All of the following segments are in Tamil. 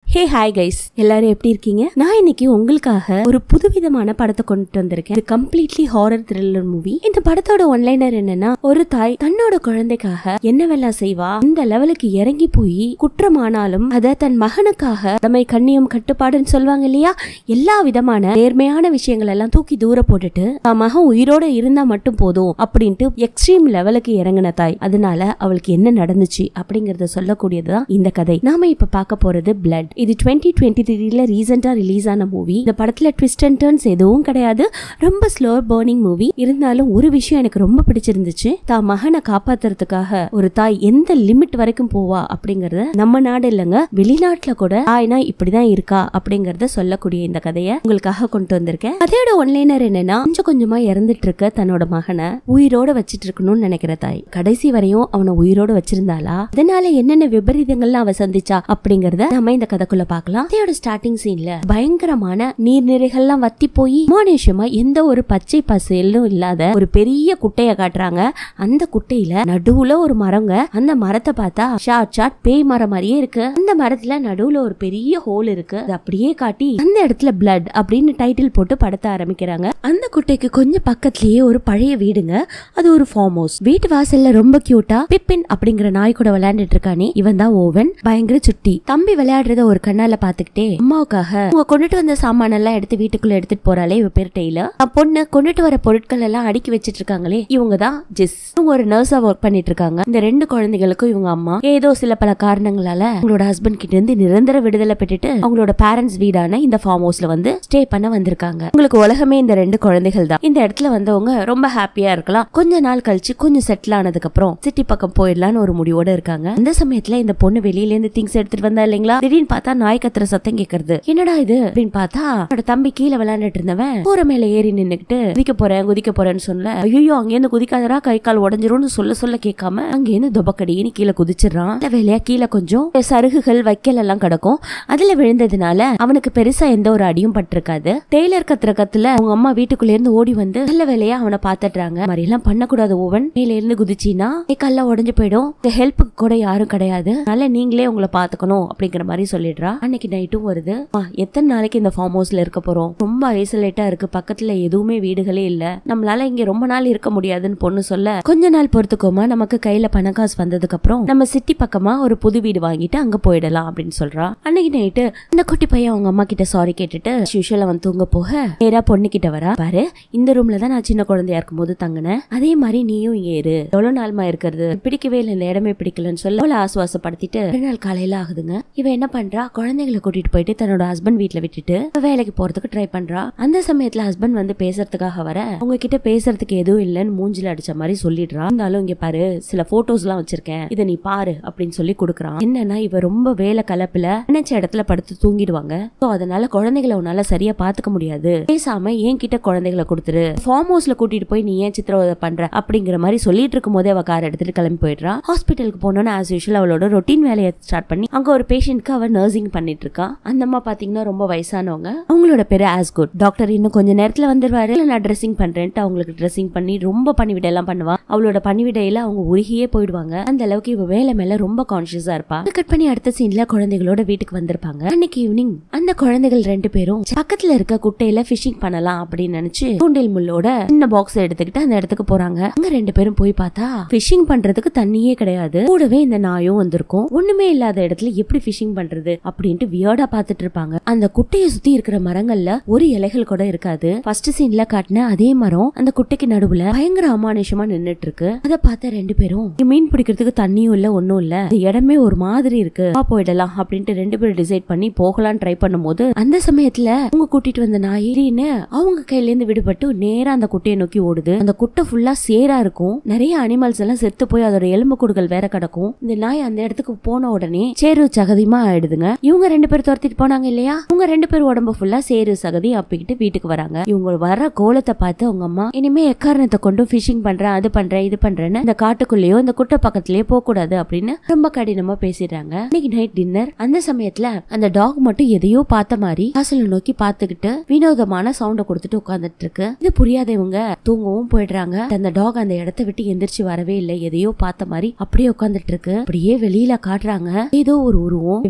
ஹே ஹாய் கைஸ் எல்லாரும் எப்படி இருக்கீங்க நான் இன்னைக்கு உங்களுக்காக ஒரு புதுவிதமான படத்தை கொண்டு வந்திருக்கேன் இது கம்ப்ளீட்லி ஹாரர் த்ரில்லர் மூவி இந்த படத்தோட ஒன்லைனர் என்னன்னா ஒரு தாய் தன்னோட குழந்தைக்காக என்னவெல்லாம் செய்வா இந்த லெவலுக்கு இறங்கி போய் குற்றமானாலும் அத தன் மகனுக்காக தம்மை கண்ணியம் கட்டுப்பாடுன்னு சொல்லுவாங்க இல்லையா எல்லா விதமான நேர்மையான விஷயங்கள் எல்லாம் தூக்கி தூர போட்டுட்டு தான் மகன் உயிரோட இருந்தா மட்டும் போதும் அப்படின்ட்டு எக்ஸ்ட்ரீம் லெவலுக்கு இறங்கின தாய் அதனால அவளுக்கு என்ன நடந்துச்சு அப்படிங்கறத சொல்லக்கூடியதுதான் இந்த கதை நாம இப்ப பார்க்க போறது பிளட் இது டுவெண்ட்டி டுவெண்ட்டி த்ரீல ரீசெண்டா ரிலீஸ் ஆன மூவி இந்த படத்துல ட்விஸ்ட் அண்ட் டர்ன்ஸ் எதுவும் கிடையாது ரொம்ப ஸ்லோ பர்னிங் மூவி இருந்தாலும் ஒரு விஷயம் எனக்கு ரொம்ப பிடிச்சிருந்துச்சு தான் மகனை காப்பாத்துறதுக்காக ஒரு தாய் எந்த லிமிட் வரைக்கும் போவா அப்படிங்கறத நம்ம நாடு இல்லைங்க வெளிநாட்டுல கூட தாய்னா இப்படிதான் இருக்கா அப்படிங்கறத சொல்லக்கூடிய இந்த கதையை உங்களுக்காக கொண்டு வந்திருக்கேன் கதையோட ஒன்லைனர் என்னன்னா கொஞ்சம் கொஞ்சமா இறந்துட்டு இருக்க தன்னோட மகனை உயிரோட வச்சிட்டு இருக்கணும்னு நினைக்கிற தாய் கடைசி வரையும் அவனை உயிரோட வச்சிருந்தாளா அதனால என்னென்ன விபரீதங்கள்லாம் அவ சந்திச்சா அப்படிங்கறத நம்ம இந்த கதைக்குள்ள பார்க்கலாம் கதையோட ஸ்டார்டிங் சீன்ல பயங்கரமான நீர்நிலைகள்லாம் வத்தி போய் அமானுஷ்யமா எந்த ஒரு பச்சை பசேலும் இல்லாத ஒரு பெரிய குட்டைய காட்டுறாங்க அந்த குட்டையில நடுவுல ஒரு மரங்க அந்த மரத்தை பார்த்தா ஷார்ட் ஷார்ட் பேய் மரம் மாதிரியே இருக்கு அந்த மரத்துல நடுவுல ஒரு பெரிய ஹோல் இருக்கு அது அப்படியே காட்டி அந்த இடத்துல பிளட் அப்படின்னு டைட்டில் போட்டு படத்தை ஆரம்பிக்கிறாங்க அந்த குட்டைக்கு கொஞ்சம் பக்கத்துலயே ஒரு பழைய வீடுங்க அது ஒரு ஃபார்ம் ஹவுஸ் வீட்டு வாசல்ல ரொம்ப கியூட்டா பிப்பின் அப்படிங்கிற நாய் கூட விளையாண்டுட்டு இருக்கானே இவன் தான் ஓவன் பயங்கர சுட்டி தம்பி விளையாடுறத ஒரு கண்ணால பாத்துக்கிட்டே அம்மாவுக்காக அவங்க கொண்டுட்டு வந்த சாமான எல்லாம் எடுத்து வீட்டுக்குள்ள எடுத்துட்டு போறாளே இவ பேர் டெய்லர் அஹ் பொண்ணு கொண்டுட்டு வர பொருட்கள் எல்லாம் அடுக்கி வச்சிட்டு இருக்காங்களே இவங்க தான் ஜிஸ் இவங்க ஒரு நர்ஸா ஒர்க் பண்ணிட்டு இருக்காங்க இந்த ரெண்டு குழந்தைகளுக்கும் இவங்க அம்மா ஏதோ சில பல காரணங்களால அவங்களோட ஹஸ்பண்ட் கிட்ட இருந்து நிரந்தர விடுதலை பெற்றுட்டு அவங்களோட பேரண்ட்ஸ் வீடான இந்த ஃபார்ம் ஹவுஸ்ல வந்து ஸ்டே பண்ண வந்திருக்காங்க உங்களுக்கு உலகமே இந்த ரெண்டு குழந்தைகள் தான் இந்த இடத்துல வந்தவங்க ரொம்ப ஹாப்பியா இருக்கலாம் கொஞ்ச நாள் கழிச்சு கொஞ்சம் செட்டில் ஆனதுக்கு அப்புறம் சிட்டி பக்கம் போயிடலான்னு ஒரு முடிவோட இருக்காங்க அந்த சமயத்துல இந்த பொண்ணு வெளியில இருந்து திங்ஸ் எடுத்துட்டு வந்தா இல்லைங்களா திடீர்னு பார்த்தா நாய் கத்துற சத்தம் கேக்குறது என்னடா இது அப்படின்னு பார்த்தா அவனோட தம்பி கீழே விளையாண்டுட்டு இருந்தவன் கூரை மேல ஏறி நின்னுக்கிட்டு குதிக்க போறேன் குதிக்க போறேன்னு சொல்ல ஐயோ அங்கேருந்து குதிக்காதடா கை கால் உடஞ்சிரும்னு சொல்ல சொல்ல கேட்காம அங்கேருந்து துபக்கடின்னு கீழே குதிச்சிடுறான் நல்ல வேலையா கீழே கொஞ்சம் சருகுகள் வைக்கல் எல்லாம் கிடக்கும் அதுல விழுந்ததுனால அவனுக்கு பெருசா எந்த ஒரு அடியும் பட்டிருக்காது டெய்லர் கத்துற கத்துல அவங்க அம்மா வீட்டுக்குள்ள இருந்து ஓடி வந்து நல்ல வேலையா அவனை பாத்துடுறாங்க மாதிரி எல்லாம் பண்ணக்கூடாது ஓவன் மேல இருந்து குதிச்சினா கை கால்ல உடஞ்சு போயிடும் இந்த ஹெல்ப்புக்கு கூட யாரும் கிடையாது அதனால நீங்களே உங்களை பாத்துக்கணும் அப்படிங்கிற மாதிரி சொல்லிடுறா அன்னைக்கு நைட்டும் வருது "அம்மா, எத்தனை நாளைக்கு இந்த ஃபார்ம் ஹவுஸ்ல இருக்க போறோம் ரொம்ப ஐசோலேட்டா இருக்கு பக்கத்துல எதுவுமே வீடுகளே இல்ல நம்மளால இங்க ரொம்ப நாள் இருக்க முடியாதுன்னு பொண்ணு சொல்ல கொஞ்ச நாள் பொறுத்துக்கோமா நமக்கு கையில பணக்காசு வந்ததுக்கு அப்புறம் நம்ம சிட்டி பக்கமா ஒரு புது வீடு வாங்கிட்டு அங்க போயிடலாம் அப்படின்னு சொல்றா அன்னைக்கு நைட்டு இந்த குட்டி பையன் அவங்க அம்மா கிட்ட சாரி கேட்டுட்டு யூஷுவல் அவன் தூங்க போக நேரா பொண்ணு கிட்ட வரா பாரு இந்த ரூம்ல தான் நான் சின்ன குழந்தையா இருக்கும்போது தங்கினேன் அதே மாதிரி நீயும் இங்க இரு எவ்வளவு நாள்மா இருக்கிறது பிடிக்கவே இல்லை இந்த இடமே பிடிக்கலன்னு சொல்ல அவளை ஆசுவாசப்படுத்திட்டு ஒரு நாள் காலையில ஆகுதுங்க இவ என்ன பண்றா குழந்தைகளை கூட்டிட்டு போயிட்டு தன்னோட ஹஸ்பண்ட் வீட்ல விட்டுட்டு இவ வேலைக்கு போறதுக்கு ட்ரை பண்றா அந்த சமயத்துல ஹஸ்பண்ட் வந்து பேசுறதுக்காக வர அவங்க கிட்ட பேசுறதுக்கு எதுவும் இல்லைன்னு மூஞ்சில அடிச்ச மாதிரி சொல்லிடுறா இருந்தாலும் இங்க பாரு சில போட்டோஸ் எல்லாம் வச்சிருக்கேன் இதை நீ பாரு அப்படின்னு சொல்லி கொடுக்குறான் என்னன்னா இவ ரொம்ப வேலை கலப்புல நினைச்ச இடத்துல படுத்து தூங்கிடுவாங்க சோ அதனால குழந்தைகளை உன்னால சரியா பாத்துக்க முடியாது பேசாம என் கிட்ட குழந்தைகளை கொடுத்துரு ஃபார்ம் ஹவுஸ்ல கூட்டிட்டு போய் நீ ஏன் சித்திரவதை பண்ற அப்படிங்கிற மாதிரி சொல்லிட்டு இருக்கும் போதே அவ கார் எடுத்துட்டு கிளம்பி போயிடுறா ஹாஸ்பிட்டலுக்கு போனோன்னு ஆஸ் யூஷுவல் அவளோட ரொட்டீன் வேலையை ஸ்டார்ட் பண்ணி அங்க ஒரு பேஷண்ட்க்கு அவ நர்சிங் பண்ணிட்டு இருக்கா அந்த அம்மா பாத்தீங்கன்னா ரொம்ப வயசானவங்க அவங்களோட பேரு ஆஸ் குட் டாக்டர் இன்னும் கொஞ்ச நேரத்துல வந்துருவாரு இல்ல நான் ட்ரெஸ்ஸிங் பண்றேன்ட்டு அவங்களுக்கு ட்ரெஸ்ஸிங் பண்ணி ரொம்ப பணிவிடை எல்லாம் பண்ணுவா அவளோட பணிவிடையில அவங்க உருகியே போயிடுவாங்க அந்த அளவுக்கு இவ வேலை மேல ரொம்ப கான்சியஸா இருப்பா கட் பண்ணி அடுத்த சீன்ல குழந்தைகளோட வீட்டுக்கு வந்திருப்பாங்க அன்னைக்கு ஈவினிங் அந்த குழந்தைகள் ரெண்டு பேரும் பக்கத்துல இருக்க குட்டையில ஃபிஷிங் பண்ணலாம் அப்படின்னு நினைச்சு தூண்டில் முள்ளோட சின்ன பாக்ஸ் எடுத்துக்கிட்டு அந்த இடத்துக்கு போறாங்க அங்க ரெண்டு பேரும் போய் பார்த்தா ஃபிஷிங் பண்றதுக்கு தண்ணியே கிடையாது கூடவே இந்த நாயும் வந்திருக்கும் ஒண்ணுமே இல்லாத இடத்துல எப்படி ஃபிஷிங் பண்றது அப்படின்ட்டு வியர்டா பாத்துட்டு இருப்பாங்க அந்த குட்டையை சுத்தி இருக்கிற மரங்கள்ல ஒரு இலைகள் கூட இருக்காது ஃபர்ஸ்ட் சீன்ல காட்டின அதே மரம் அந்த குட்டைக்கு நடுவுல பயங்கர அமானுஷமா நின்னுட்டு இருக்கு அத பார்த்த ரெண்டு பேரும் இங்க மீன் பிடிக்கிறதுக்கு தண்ணியும் இல்ல ஒண்ணும் இல்ல இந்த இடமே ஒரு மாதிரி இருக்கு வா போயிடலாம் அப்படின்ட்டு ரெண்டு பேரும் டிசைட் பண்ணி போகலாம்னு ட்ரை பண்ணும்போது அந்த சமயத்துல அவங்க கூட்டிட்டு வந்த நாய் திடீர்னு அவங்க கையில இருந்து விடுபட்டு நேரா அந்த குட்டையை நோக்கி ஓடுது அந்த குட்டை ஃபுல்லா சேரா இருக்கும் நிறைய அனிமல்ஸ் எல்லாம் செத்து போய் அதோட எலும்பு கூடுகள் வேற கிடக்கும் இந்த நாய் அந்த இடத்துக்கு போன உடனே சேரு சகதியுமா ஆயிடுதுங்க இவங்க ரெண்டு பேர் துரத்திட்டு போனாங்க இல்லையா இவங்க ரெண்டு பேர் உடம்பு ஃபுல்லா சேரு சகதி அப்பிக்கிட்டு வீட்டுக்கு வராங்க இவங்க வர கோலத்தை பார்த்து அவங்க அம்மா இனிமே எக்காரணத்தை கொண்டு ஃபிஷிங் பண்றேன் அது பண்றேன் இது பண்றேன்னு இந்த காட்டுக்குள்ளேயோ இந்த குட்டை பக்கத்துலயே போக கூடாது அப்படின்னு ரொம்ப கடினமா பேசிடுறாங்க இன்னைக்கு நைட் டின்னர் அந்த சமயத்துல அந்த டாக் மட்டும் எதையோ பார்த்த மாதிரி வாசலை நோக்கி பார்த்துக்கிட்டு வினோதமான சவுண்ட கொடுத்துட்டு உட்கார்ந்துட்டு இருக்கு இது புரியாத இவங்க தூங்கவும் போயிடுறாங்க அந்த டாக் அந்த இடத்த விட்டு எந்திரிச்சு வரவே இல்லை எதையோ பார்த்த மாதிரி அப்படியே உட்கார்ந்துட்டு இருக்கு அப்படியே வெளியில காட்டுறாங்க ஏதோ ஒரு உருவம் வீட்டையே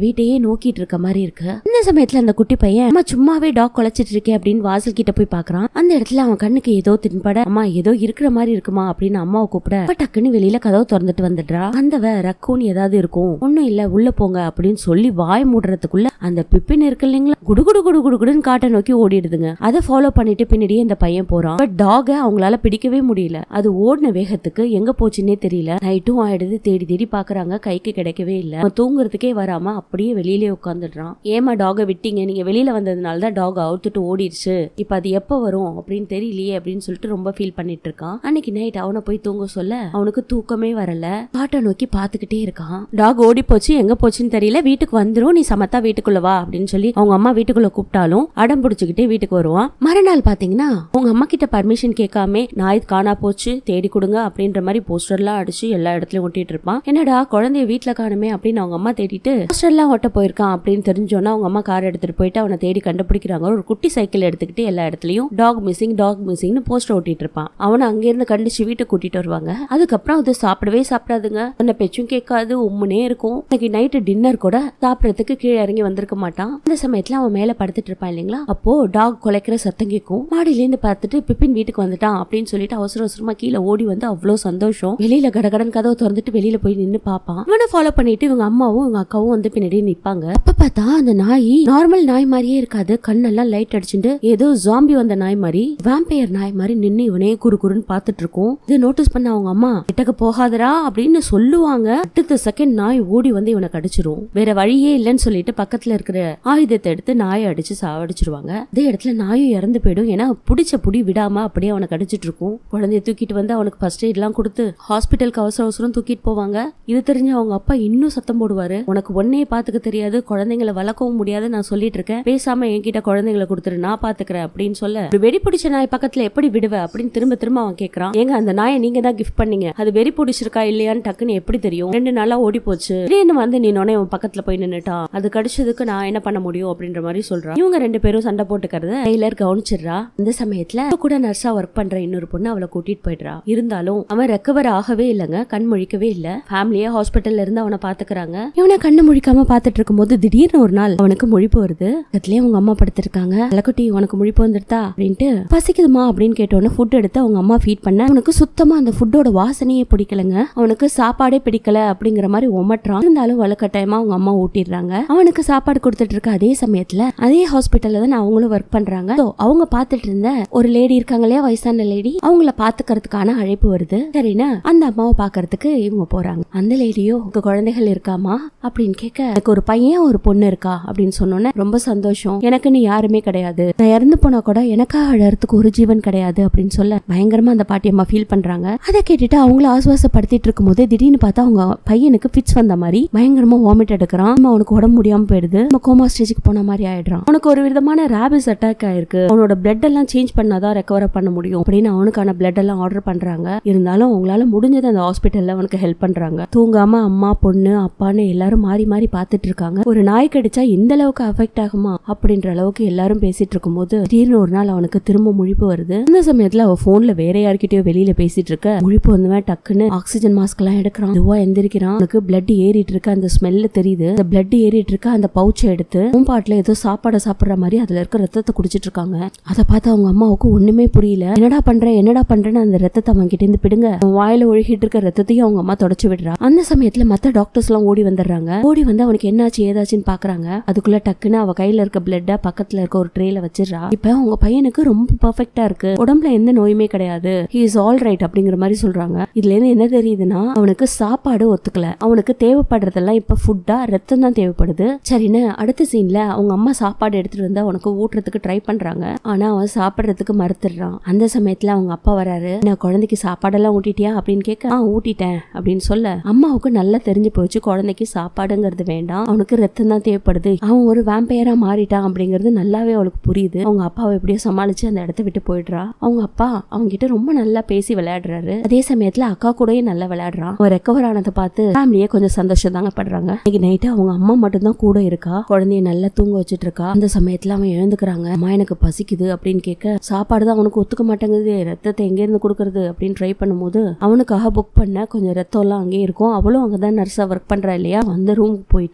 நோக்கிட்டு இருக்க மாதிரி இருக்கு இந்த சமயத்துல அந்த குட்டி பையன் அம்மா சும்மாவே டாக் குலைச்சிட்டு இருக்கே அப்படின்னு வாசல் கிட்ட போய் பாக்குறான் அந்த இடத்துல அவன் கண்ணுக்கு ஏதோ தின்பட அம்மா ஏதோ இருக்கிற மாதிரி இருக்குமா அப்படின்னு அம்மாவை கூப்பிட அப்ப டக்குன்னு வெளியில கதவு திறந்துட்டு வந்துடுறா அந்தவ ரக்கூன் ஏதாவது இருக்கும் ஒண்ணும் இல்ல உள்ள போங்க அப்படின்னு சொல்லி வாய் மூடுறதுக்குள்ள அந்த பிப்பின் இருக்கு இல்லைங்களா குடு குடு குடு குடு குடுன்னு காட்டை நோக்கி ஓடிடுதுங்க அதை ஃபாலோ பண்ணிட்டு பின்னாடியே இந்த பையன் போறான் பட் டாக அவங்களால பிடிக்கவே முடியல அது ஓடின வேகத்துக்கு எங்க போச்சுன்னே தெரியல நைட்டும் ஆயிடுது தேடி தேடி பாக்குறாங்க கைக்கு கிடைக்கவே இல்ல அவன் தூங்குறதுக்கே வராம அப்படியே வெளியிலே உட்காந்துடுறான் ஏமா டாக விட்டீங்க நீங்க வெளியில வந்ததுனால தான் டாக் அவுத்துட்டு ஓடிடுச்சு இப்ப அது எப்ப வரும் அப்படின்னு தெரியலையே அப்படின்னு சொல்லிட்டு ரொம்ப ஃபீல் பண்ணிட்டு இருக்கான் அன்னைக்கு நைட் அவனை போய் தூங்க சொல்ல அவனுக்கு தூக்கமே வரல காட்டை நோக்கி பாத்துக்கிட்டே இருக்கான் டாக் ஓடி போச்சு எங்க போச்சுன்னு தெரியல வீட்டுக்கு வந்துரும் நீ சமத்தா வீட்டுக்குள்ள வா அப்படின்னு சொல்லி அவங்க அம்மா வீட்டுக்குள்ள கூப்பிட்டாலும் அடம் பிடிச்சுக்கிட்டே வீட்டுக்கு வருவான் மறுநாள் பாத்தீங்கன்னா உங்க அம்மா கிட்ட பர்மிஷன் கேட்காம நாய் காணா போச்சு தேடி கொடுங்க அப்படின்ற மாதிரி போஸ்டர்லாம் அடிச்சு எல்லா இடத்துலயும் ஒட்டிட்டு இருப்பான் என்னடா குழந்தைய வீட்டுல காணுமே அப்படின்னு அவங்க அம்மா தேடிட்டு போஸ்டர்லாம் ஒட்ட போயிருக்கான் அப்படின்னு தெரிஞ்சோன்னா அவங்க அம்மா கார் எடுத்துட்டு போயிட்டு அவனை தேடி கண்டுபிடிக்கிறாங்க ஒரு குட்டி சைக்கிள் எடுத்துக்கிட்டு எல்லா இடத்துலயும் டாக் மிஸ்ஸிங் டாக் மிஸ்ஸிங்னு போஸ்டர் ஒட்டிட்டு இருப்பான் அவனை அங்கிருந்து கண்டிச்சு வீட்டுக்கு கூட்டிட்டு வருவாங்க அதுக்கப்புறம் அது சாப்பிடவே சாப்பிடாதுங்க அந்த பெச்சும் கேட்காது உம்முனே இருக்கும் இன்னைக்கு நைட்டு டின்னர் கூட சாப்பிடறதுக்கு கீழே இறங்கி வந்திருக்க மாட்டான் அந்த சமயத்துல அவன் மேல படுத்துட்டு இருப்பான் இல்லைங்களா அப்போ டாக் குலைக்கிற சத்தம் கேட்கும் மாடியில இருந்து பார்த்துட்டு பிப்பின் வீட்டுக்கு வந்துட்டான் அப்படின்னு சொல்லிட்டு அவசர அவசரமா கீழே ஓடி வந்து அவ்வளவு சந்தோஷம் வெளியில கடகடன் கதவை திறந்துட்டு வெளியில போய் நின்னு பாப்பான் இவனை ஃபாலோ பண்ணிட்டு இவங்க அம்மாவும் இவங்க அக்காவும் வந்து பின்னாடியே நிப்பாங்க அப்ப பார்த்தா அந்த நாய் நார்மல் நாய் மாதிரியே இருக்காது கண்ணெல்லாம் லைட் அடிச்சுட்டு ஏதோ ஜாம்பி வந்த நாய் மாதிரி வாம்பையர் நாய் மாதிரி நின்னு இவனே குறு குறுன்னு பார்த்துட்டு இருக்கும் இதை நோட்டீஸ் பண்ண அவங்க அம்மா கிட்டக்க போகாதடா அப்படின்னு சொல்லுவாங்க அடுத்த செகண்ட் நாய் ஓடி வந்து இவனை கடிச்சிரும் வேற வழியே இல்லைன்னு சொல்லிட்டு பக்கத்துல இருக்கிற ஆயுதத்தை எடுத்து நாயை அடிச்சு சாவடிச்சிருவாங்க அதே இடத்துல நாயும் இறந்து போயிடும் ஏன்னா பிடிச்ச புடி விடாம அப்படியே அவனை கடிச்சிட்டு இருக்கும் குழந்தைய தூக்கிட்டு வந்து அவனுக்கு ஃபர்ஸ்ட் எய்ட்லாம் கொடுத்து ஹாஸ்பிட்டலுக்கு அவசர அவசரம் தூக்கிட்டு போவாங்க இது தெரிஞ்ச அவங்க அப்பா இன்னும் சத்தம் போடுவாரு உனக்கு ஒன்னே பாத்துக்க தெரியாது குழந்தைங்களை வளர்க்கவும் முடியாது நான் சொல்லிட்டு இருக்கேன் பேசாம என்கிட்ட குழந்தைங்களை கொடுத்துரு நான் பாத்துக்கிறேன் அப்படின்னு சொல்ல ஒரு வெடி பிடிச்ச நாய் பக்கத்துல எப்படி விடுவ அப்படின்னு திரும்ப திரும்ப அவன் கேக்குறான் ஏங்க அந்த நாயை நீங்க தான் கிஃப்ட் பண்ணீங்க அது வெறி பிடிச்சிருக்கா இல்லையான்னு டக்குன்னு எப்படி தெரியும் ரெண்டு நாளா ஓடி போச்சு திடீர்னு வந்து நீ நோனே உன் பக்கத்துல போய் நின்னுட்டான் அது கடிச்சதுக்கு நான் என்ன பண்ண முடியும் அப்படின்ற மாதிரி சொல்றான் இவங்க ரெண்டு பேரும் சண்டை போட்டுக்கிறத டெய்லர் கவனிச்சிடுறா இந்த சமயத்துல அவ கூட நர்ஸா ஒர்க் பண்ற இன்னொரு பொண்ணு அவளை கூட்டிட்டு போயிடுறா இருந்தாலும் அவன் ரெக்கவர் ஆகவே இல்லைங்க கண் முழிக்கவே இல்ல ஃபேமிலியா ஹாஸ்பிட்டல்ல இருந்து அவனை பாத்துக்கிறாங்க இவனை கண்ணு முழிக்காம பாத்துட்டு இருக்கும்போது திடீர்னு ஒரு நாள் அவனுக்கு முழிப்பு வருது அதுலயே அவங்க அம்மா படுத்திருக்காங்க லக்குட்டி உனக்கு முழிப்பு வந்துருதா அப்படின்ட்டு பசிக்குதுமா அப்படின்னு கேட்டோன்னே ஃபுட் எடுத்து அவங்க அம்மா ஃபீட் பண்ண அவனுக்கு சுத்தமா அந்த ஃபுட்டோட வாசனையே பிடிக்கலங்க அவனுக்கு சாப்பாடே பிடிக்கல அப்படிங்கிற மாதிரி ஒமட்டுறான் இருந்தாலும் வலுக்கட்டாயமா அவங்க அம்மா ஊட்டிடுறாங்க அவனுக்கு சாப்பாடு கொடுத்துட்டு இருக்க அதே சமயத்துல அதே ஹாஸ்பிட்டல்ல தான் அவங்களும் ஒர்க் பண்றாங்க So, அவங்க பாத்துட்டு இருந்த ஒரு லேடி இருக்காங்க இல்லையா வயசான லேடி அவங்கள பாத்துக்கிறதுக்கான அழைப்பு வருது சரினா அந்த அம்மாவை பாக்குறதுக்கு இவங்க போறாங்க அந்த லேடியோ உங்க குழந்தைகள் இருக்காமா அப்படின்னு கேட்க எனக்கு ஒரு பையன் ஒரு பொண்ணு இருக்கா அப்படின்னு சொன்னோன்னே ரொம்ப சந்தோஷம் எனக்குன்னு யாருமே கிடையாது நான் இறந்து போனா கூட எனக்காக அழறதுக்கு ஒரு ஜீவன் கிடையாது அப்படின்னு சொல்ல பயங்கரமா அந்த பாட்டி அம்மா ஃபீல் பண்றாங்க அதை கேட்டுட்டு அவங்கள ஆசுவாசப்படுத்திட்டு இருக்கும் போது திடீர்னு பார்த்தா அவங்க பையனுக்கு ஃபிட்ஸ் வந்த மாதிரி பயங்கரமா வாமிட் எடுக்கிறான் அம்மா அவனுக்கு உடம்பு முடியாம போயிடுது நம்ம கோமா ஸ்டேஜுக்கு போன மாதிரி ஆயிடுறான் அவனுக்கு ஒரு விதமான ரேபிஸ் அட்டாக் ஆயிருக்கு அவனோட பிளட் எல்லாம் சேஞ்ச் பண்ணாதான் ரெக்கவர் பண்ண முடியும் அப்படின்னு அவனுக்கான பிளட் எல்லாம் ஆர்டர் பண்றாங்க இருந்தாலும் அவங்களால முடிஞ்சது அந்த ஹாஸ்பிட்டல்ல அவனுக்கு ஹெல்ப் பண்றாங்க தூங்காம அம்மா பொண்ணு அப்பான்னு எல்லாரும் மாறி மாறி பார்த்துட்டு இருக்காங்க ஒரு நாய் கடிச்சா இந்த அளவுக்கு அஃபெக்ட் ஆகுமா அப்படின்ற அளவுக்கு எல்லாரும் பேசிட்டு இருக்கும்போது திடீர்னு ஒரு நாள் அவனுக்கு திரும்ப முழிப்பு வருது அந்த சமயத்துல அவ போன்ல வேற யார்கிட்டயோ வெளியில பேசிட்டு இருக்க முழிப்பு வந்தவன் டக்குன்னு ஆக்சிஜன் மாஸ்க் எல்லாம் எடுக்கிறான் இதுவா எந்திரிக்கிறான் அவனுக்கு பிளட் ஏறிட்டு இருக்க அந்த ஸ்மெல்ல தெரியுது அந்த பிளட் ஏறிட்டு இருக்க அந்த பவுச்சை எடுத்து பாட்டுல ஏதோ சாப்பாடை சாப்பிடுற மாதிரி அதுல இருக்க ரத்தத்தை குடிச்சிட்டு இருக்காங்க அதை பார்த்து அவங்க அம்மாவுக்கு ஒண்ணுமே புரியல என்னடா பண்ற என்னடா பண்றேன்னு அந்த ரத்தத்தை அவன் கிட்ட இருந்து பிடுங்க அவன் வாயில ஒழுகிட்டு இருக்க ரத்தத்தையும் அவங்க அம்மா தொடச்சு விடுறா அந்த சமயத்துல மத்த டாக்டர்ஸ் எல்லாம் ஓடி வந்துடுறாங்க ஓடி வந்து அவனுக்கு என்னாச்சு ஏதாச்சுன்னு பாக்குறாங்க அதுக்குள்ள டக்குன்னு அவ கையில இருக்க பிளட்ட பக்கத்துல இருக்க ஒரு ட்ரேல வச்சிடுறா இப்ப அவங்க பையனுக்கு ரொம்ப பர்ஃபெக்டா இருக்கு உடம்புல எந்த நோயுமே கிடையாது ஹி இஸ் ஆல் ரைட் அப்படிங்கிற மாதிரி சொல்றாங்க இதுல இருந்து என்ன தெரியுதுன்னா அவனுக்கு சாப்பாடு ஒத்துக்கல அவனுக்கு தேவைப்படுறதெல்லாம் இப்ப ஃபுட்டா ரத்தம் தான் தேவைப்படுது சரின்னு அடுத்த சீன்ல அவங்க அம்மா சாப்பாடு எடுத்துட்டு வந்து அவனுக்கு ஊட்டுறதுக்கு ட்ரை பண்றாங்க ஆனா அவன் சாப்பிடுறதுக்கு மறுத்துடுறான் அந்த சமயத்துல அவங்க அப்பா வராரு நான் குழந்தைக்கு சாப்பாடெல்லாம் ஊட்டிட்டியா அப்படின்னு கேட்க ஆ ஊட்டிட்டேன் அப்படின்னு சொல்ல அம்மாவுக்கு நல்லா தெரிஞ்சு போச்சு குழந்தைக்கு சாப்பாடுங்கிறது வேண்டாம் அவனுக்கு ரத்தம் தான் தேவைப்படுது அவன் ஒரு வேம்பையரா மாறிட்டான் அப்படிங்கிறது நல்லாவே அவளுக்கு புரியுது அவங்க அப்பாவை எப்படியோ சமாளிச்சு அந்த இடத்த விட்டு போயிடுறா அவங்க அப்பா அவங்க கிட்ட ரொம்ப நல்லா பேசி விளையாடுறாரு அதே சமயத்துல அக்கா கூடயும் நல்லா விளையாடுறான் அவன் ரெக்கவர் ஆனதை பார்த்து ஃபேமிலியே கொஞ்சம் சந்தோஷம் தாங்க படுறாங்க இன்னைக்கு நைட்டு அவங்க அம்மா மட்டும் தான் கூட இருக்கா குழந்தைய நல்லா தூங்க வச்சிட்டு இருக்கா அந்த சமயத்துல அவன் எழுந்துக்கிறாங்க அம்மா எனக்கு பசிக்குது அப்படின்னு கேட்க சாப்பாடு தான் அவனுக்கு ஒத்துக்க மாட்டேங்குது ரத்தத்தை எங்க இருந்து கொடுக்கறது அப்படின்னு ட்ரை பண்ணும்போது அவனுக்காக புக் பண்ண கொஞ்சம் ரத்தம் எல்லாம் அங்கேயே இருக்கும் அவளும் அங்கதான் நர்ஸா ஒர்க் பண்றா இல்லையா அந்த ரூமுக்கு போயிட்டு அவனுக்கு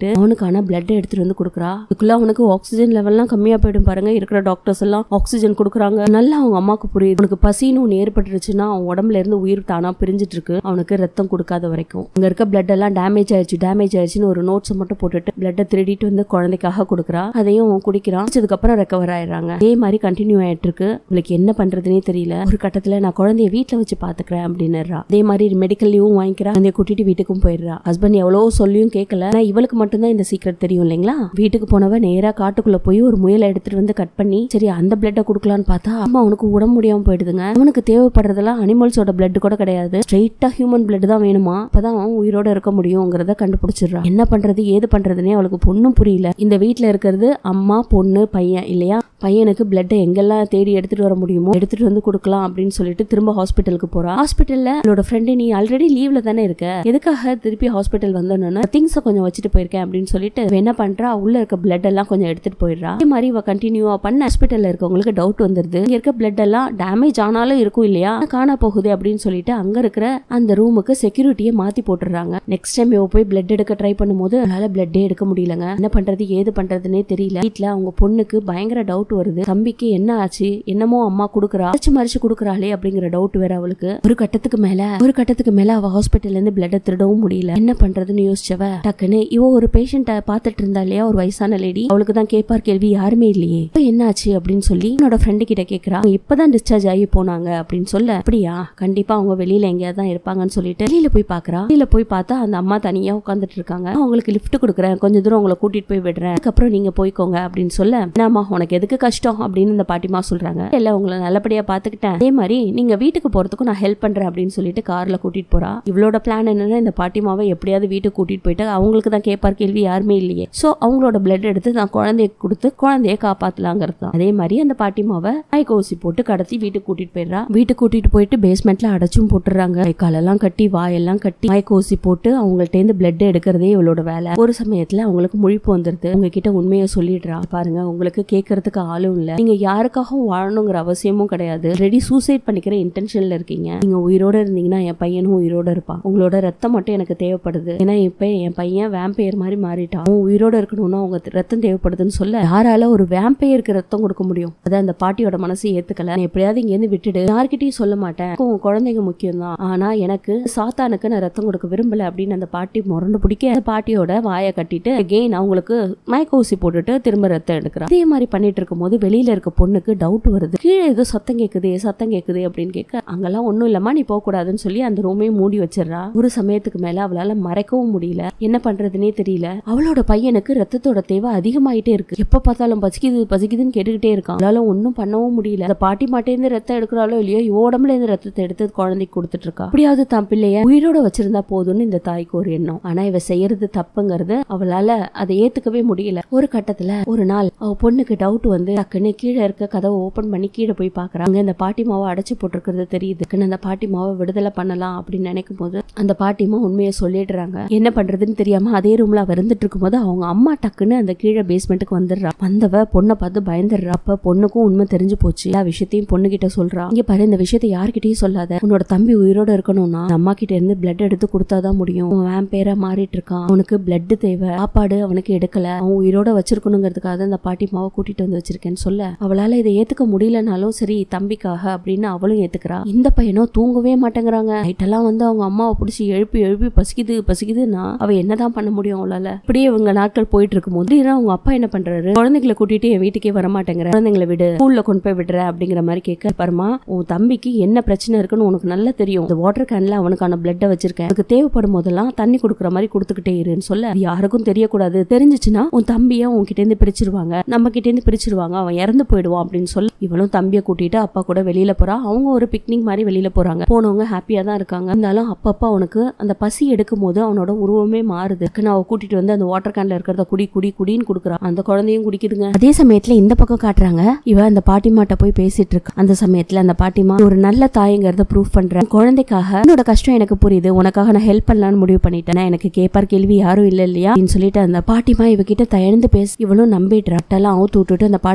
பொண்ணுக்கான பிளட் எடுத்துட்டு வந்து கொடுக்குறா அதுக்குள்ள அவனுக்கு ஆக்சிஜன் லெவல்லாம் கம்மியா போயிடும் பாருங்க இருக்கிற டாக்டர்ஸ் எல்லாம் ஆக்சிஜன் கொடுக்குறாங்க நல்லா அவங்க அம்மாக்கு புரியுது அவனுக்கு பசின்னு ஒன்று ஏற்பட்டுருச்சுன்னா அவன் உடம்புல இருந்து உயிர் தானா பிரிஞ்சிட்டு இருக்கு அவனுக்கு ரத்தம் கொடுக்காத வரைக்கும் அங்க இருக்க பிளட் எல்லாம் டேமேஜ் ஆயிடுச்சு டேமேஜ் ஆயிடுச்சுன்னு ஒரு நோட்ஸ் மட்டும் போட்டுட்டு பிளட்டை திருடிட்டு வந்து குழந்தைக்காக கொடுக்குறா அதையும் அவன் குடிக்கிறான் அதுக்கப்புறம் ரெக்கவர் ஆயிடுறாங்க அதே மாதிரி கண்டினியூ ஆயிட்டு இருக்கு அவளுக்கு என்ன பண்றதுனே தெரியல ஒரு கட்டத்துல நான் குழந்தைய வீட்டுல வச்சு பாத்துக்கிறேன் அப்படின்னுறா அதே மாதிரி மெடிக்கல் லீவும் வாங்கிக்கிறா குழந்தைய கூட்டிட்டு வீட்டுக்கும் போயிடுறா ஹஸ்பண்ட் எவ்வளவோ சொல்லியும் கேட்கல ஆனா இவளுக்கு மட்டும்தான் இந்த சீக்ரெட் தெரியும் இல்லைங்களா வீட்டுக்கு போனவ நேரா காட்டுக்குள்ள போய் ஒரு முயலை எடுத்துட்டு வந்து கட் பண்ணி சரி அந்த பிளட்டை கொடுக்கலான்னு பார்த்தா அம்மா அவனுக்கு உடம்பு முடியாம போயிடுதுங்க அவனுக்கு தேவைப்படுறதெல்லாம் அனிமல்ஸோட பிளட் கூட கிடையாது ஸ்ட்ரெயிட்டா ஹியூமன் பிளட் தான் வேணுமா அப்பதான் அவன் உயிரோட இருக்க முடியுங்கிறத கண்டுபிடிச்சிடுறா என்ன பண்றது ஏது பண்றதுன்னே அவளுக்கு பொண்ணும் புரியல இந்த வீட்ல இருக்கிறது அம்மா பொண்ணு பையன் இல்லையா பையனுக்கு பிளட்டை எங்கெல்லாம் தேடி எடுத்துட்டு வர முடியுமோ எடுத்துட்டு வந்து கொடுக்கலாம் அப்படின்னு சொல்லிட்டு திரும்ப ஹாஸ்பிட்டலுக்கு போறா ஹாஸ்பிட்டல்ல அவளோட ஃப்ரெண்டு நீ ஆல்ரெடி லீவ்ல தானே இருக்க எதுக்காக திருப்பி ஹாஸ்பிட்டல் வந்தோன்னா திங்ஸை கொஞ்சம் வச்சுட்டு போயிருக்கேன் அப்படின்னு சொல்லிட்டு இவ என்ன பண்றா உள்ள இருக்க பிளட் எல்லாம் கொஞ்சம் எடுத்துட்டு போயிடுறா அதே மாதிரி இவ கண்டினியூவா பண்ண ஹாஸ்பிட்டல்ல இருக்கவங்களுக்கு டவுட் வந்துருது இங்க இருக்க பிளட் எல்லாம் டேமேஜ் ஆனாலும் இருக்கும் இல்லையா காணா போகுது அப்படின்னு சொல்லிட்டு அங்க இருக்கிற அந்த ரூமுக்கு செக்யூரிட்டியை மாத்தி போட்டுறாங்க நெக்ஸ்ட் டைம் இவ போய் பிளட் எடுக்க ட்ரை பண்ணும்போது அவளால பிளட்டே எடுக்க முடியலங்க என்ன பண்றது ஏது பண்றதுன்னே தெரியல வீட்ல அவங்க பொண்ணுக்கு பயங்கர டவுட் வருது தம்பிக்கு என்ன ஆச்சு என்னமோ அம்மா குடுக்குறா மறைச்சு மறைச்சு குடுக்குறாளே அப்படிங்கிற டவுட் வேற அவளுக்கு ஒரு கட்டத்துக்கு மேல ஒரு கட்டத்துக்கு மேல அவ ஹாஸ்பிட்டல்ல இருந்து பிளட் திருடவும் முடியல என்ன பண்றதுன்னு யோசிச்சவ டக்குன்னு இவ ஒரு பேஷண்ட பாத்துட்டு இருந்தா இல்லையா ஒரு வயசான லேடி அவளுக்கு தான் கேட்பார் கேள்வி யாருமே இல்லையே இப்ப என்னாச்சு அப்படின்னு சொல்லி என்னோட ஃப்ரெண்டு கிட்ட கேக்குறா அவங்க இப்பதான் டிஸ்சார்ஜ் ஆகி போனாங்க அப்படின்னு சொல்ல அப்படியா கண்டிப்பா அவங்க வெளியில எங்கேயாவது தான் இருப்பாங்கன்னு சொல்லிட்டு வெளியில போய் பாக்குறா வெளியில போய் பார்த்தா அந்த அம்மா தனியா உட்காந்துட்டு இருக்காங்க நான் உங்களுக்கு லிஃப்ட் கொடுக்குறேன் கொஞ்ச தூரம் உங்களை கூட்டிட்டு போய் விடுறேன் அதுக்கப்புறம் நீங்க போய்க்கோங்க அப்படின்னு சொல்ல என்னம்மா உனக்கு எதுக்கு கஷ்டம் அப்படின்னு இந்த பாட்டிமா சொல்றாங்க இல்ல உங்களை நல்லபடியா பாத்துக்கிட்டேன் அதே மாதிரி நீங்க வீட்டுக்கு போறதுக்கும் நான் ஹெல்ப் பண்றேன் அப்படின்னு சொல்லிட்டு கார்ல கூட்டிட்டு போறா இவளோட பிளான் என்னன்னா இந்த பாட்டிமாவை எப்படியாவது வீட்டுக்கு கூட்டிட்டு போயிட்டு அவங்களுக்கு தான் கேட்பார் கேள்வி யாருமே இல்லையே சோ அவங்களோட பிளட் எடுத்து நான் குழந்தைய கொடுத்து குழந்தைய காப்பாத்தலாங்கிறது தான் அதே மாதிரி அந்த பாட்டிமாவை ஐகோசி போட்டு கடத்தி வீட்டுக்கு கூட்டிட்டு போயிடுறா வீட்டுக்கு கூட்டிட்டு போயிட்டு பேஸ்மெண்ட்ல அடைச்சும் போட்டுறாங்க கை காலெல்லாம் கட்டி வாயெல்லாம் கட்டி மயக்கோசி போட்டு அவங்கள்ட்ட இருந்து பிளட் எடுக்கிறதே இவளோட வேலை ஒரு சமயத்துல அவங்களுக்கு முழிப்பு வந்துருது உங்ககிட்ட உண்மையை சொல்லிடுறா பாருங்க உங்களுக்கு கேட்கறதுக்கு ஆளும் இல்ல நீங்க யாருக்காகவும் வாழணுங்கிற அவசியமும் கிடையாது ரெடி சூசைட் பண்ணிக்கிற இன்டென்ஷன்ல இருக்கீங்க நீங்க உயிரோட இருந்தீங்கன்னா என் பையனும் உயிரோட இருப்பான் உங்களோட ரத்தம் மட்டும் எனக்கு தேவைப்படுது ஏன்னா இப்ப என் பையன் வேம்பையர் மாதிரி மாறிட்டான் அவன் உயிரோட இருக்கணும்னா அவங்க ரத்தம் தேவைப்படுதுன்னு சொல்ல யாரால ஒரு வேம்பையருக்கு ரத்தம் கொடுக்க முடியும் அதான் அந்த பாட்டியோட மனசு ஏத்துக்கல நான் எப்படியாவது இங்க இருந்து விட்டுடு யார்கிட்டயும் சொல்ல மாட்டேன் உன் குழந்தைங்க முக்கியம் தான் ஆனா எனக்கு சாத்தானுக்கு நான் ரத்தம் கொடுக்க விரும்பல அப்படின்னு அந்த பாட்டி முரண்டு பிடிக்க அந்த பாட்டியோட வாயை கட்டிட்டு அகெயின் அவங்களுக்கு மயக்க ஊசி போட்டுட்டு திரும்ப ரத்தம் எடுக்கிறான் அதே மாதிரி பண்ணிட்டு இருக்கும்போது வெளியில இருக்க பொண்ணுக்கு டவுட் வருது கீழே ஏதோ சத்தம் கேக்குது சத்தம் கேக்குது அப்படின்னு கேட்க அங்கெல்லாம் ஒண்ணும் இல்லம்மா நீ போக கூடாதுன்னு சொல்லி அந்த ரூமையும் மூடி வச்சிடறா ஒரு சமயத்துக்கு மேல அவளால மறைக்கவும் முடியல என்ன பண்றதுனே தெரியல அவளோட பையனுக்கு ரத்தத்தோட தேவை அதிகமாயிட்டே இருக்கு எப்ப பார்த்தாலும் பசிக்குது பசிக்குதுன்னு கேட்டுக்கிட்டே இருக்கான் அவளால ஒன்னும் பண்ணவும் முடியல அந்த பாட்டி மாட்டேந்து ரத்தம் எடுக்கிறாளோ இல்லையோ இவ உடம்புல இருந்து ரத்தத்தை எடுத்து குழந்தைக்கு கொடுத்துட்டு இருக்கா அப்படியாவது தன் பிள்ளைய உயிரோட வச்சிருந்தா போதும்னு இந்த தாய்க்கு ஒரு எண்ணம் ஆனா இவ செய்யறது தப்புங்கிறது அவளால அதை ஏத்துக்கவே முடியல ஒரு கட்டத்துல ஒரு நாள் அவ பொண்ணுக்கு டவுட் வந்து டக்குன்னு கீழே இருக்க கதவை ஓபன் பண்ணி கீழே போய் பாக்குறாங்க இந்த பாட்டி மாவை அடைச்சு போட்டிருக்கிறது தெரியுது டக்குன்னு அந்த பாட்டி மாவை விடுதலை பண்ணலாம் அப்படின்னு நினைக்கும் போது அந்த பாட்டிமா உண்மையை சொல்லிடுறாங்க என்ன பண்றதுன்னு தெரியாம அதே ரூம்ல அவ இருந்துட்டு இருக்கும்போது அவங்க அம்மா டக்குன்னு அந்த கீழே பேஸ்மெண்ட்டுக்கு வந்துடுறா வந்தவ பொண்ணை பார்த்து பயந்துடுறா அப்ப பொண்ணுக்கும் உண்மை தெரிஞ்சு போச்சு எல்லா விஷயத்தையும் பொண்ணு கிட்ட சொல்றா இங்க பாரு இந்த விஷயத்தை யார்கிட்டயும் சொல்லாத உன்னோட தம்பி உயிரோட இருக்கணும்னா அம்மா கிட்ட இருந்து பிளட் எடுத்து கொடுத்தாதான் முடியும் அவன் வேம்பேரா மாறிட்டு இருக்கான் அவனுக்கு பிளட் தேவை சாப்பாடு அவனுக்கு எடுக்கல அவன் உயிரோட வச்சிருக்கணுங்கிறதுக்காக அந்த பாட்டி மாவை கூட்டிட்டு வந்து வச்சிருக்கேன்னு சொல்ல அவளால இதை ஏத்துக்க முடியலனாலும் சரி தம்பிக்காக அப்படின்னு அவளும் ஏத்துக்கிறா இந்த பையனும் தூங்கவே மாட்டேங்கிறாங்க நைட்டெல்லாம் வந்து அவங்க அம்மாவை பிடிச்சி எழுப்பி எழுப்பி பசிக்குது பசிக்குதுன்னா அவ என்னதான் பண்ண முடியும் அவளால இப்படியே இவங்க நாட்கள் போயிட்டு இருக்கும்போது திடீர்னு அவங்க அப்பா என்ன பண்றாரு குழந்தைகளை கூட்டிட்டு என் வீட்டுக்கே வர மாட்டேங்கிற குழந்தைங்களை விடு ஸ்கூல்ல கொண்டு போய் விடுற அப்படிங்கிற மாதிரி கேட்க பரமா உன் தம்பிக்கு என்ன பிரச்சனை இருக்குன்னு உனக்கு நல்லா தெரியும் இந்த வாட்டர் கேன்ல அவனுக்கான பிளட்டை வச்சிருக்கேன் உனக்கு தேவைப்படும் போதெல்லாம் தண்ணி கொடுக்குற மாதிரி கொடுத்துக்கிட்டே இருன்னு சொல்ல அது யாருக்கும் தெரியக்கூடாது தெரிஞ்சுச்சுன்னா உன் தம்பிய உன்கிட்ட இருந்து பிரிச்சிருவாங்க நம்ம கிட்ட இருந்து பிரிச்சிருவாங்க அவன் இறந்து போயிடுவான் அப்படின்னு சொல்லி இவளும் தம்பியை கூட்டிட்டு அப்பா கூட வெளியில போறா அவங்க ஒரு பிக்னிக் மாதிரி வெளியில போறாங்க போனவங்க ஹாப்பியா தான் இருக்காங்க இருந்தாலும் அப்பப்பா அவனுக்கு அந்த பசி எடுக்கும் போது அவனோட உருவமே மாறுது டக்குன்னு அவ கூட்டிட்டு வந்து அந்த வாட்டர் கேன்ல இருக்கிறத குடி குடி குடின்னு குடுக்குறான் அந்த குழந்தையும் குடிக்குதுங்க அதே சமயத்துல இந்த பக்கம் காட்டுறாங்க இவ அந்த பாட்டிமாட்ட போய் பேசிட்டு இருக்கா அந்த சமயத்துல அந்த பாட்டிமா ஒரு நல்ல தாய்ங்கிறத ப்ரூவ் பண்றேன் குழந்தைக்காக உன்னோட கஷ்டம் எனக்கு புரியுது உனக்காக நான் ஹெல்ப் பண்ணலாம்னு முடிவு பண்ணிட்டேன் எனக்கு கேட்பார் கேள்வி யாரும் இல்ல இல்லையா அப்படின்னு சொல்லிட்டு அந்த பாட்டிமா இவகிட்ட தயர்ந்து பேசி இவளும் நம்பிடுறா அட்டெல்லாம் அவுத்து விட்டுட்டு அந்த பாட்டி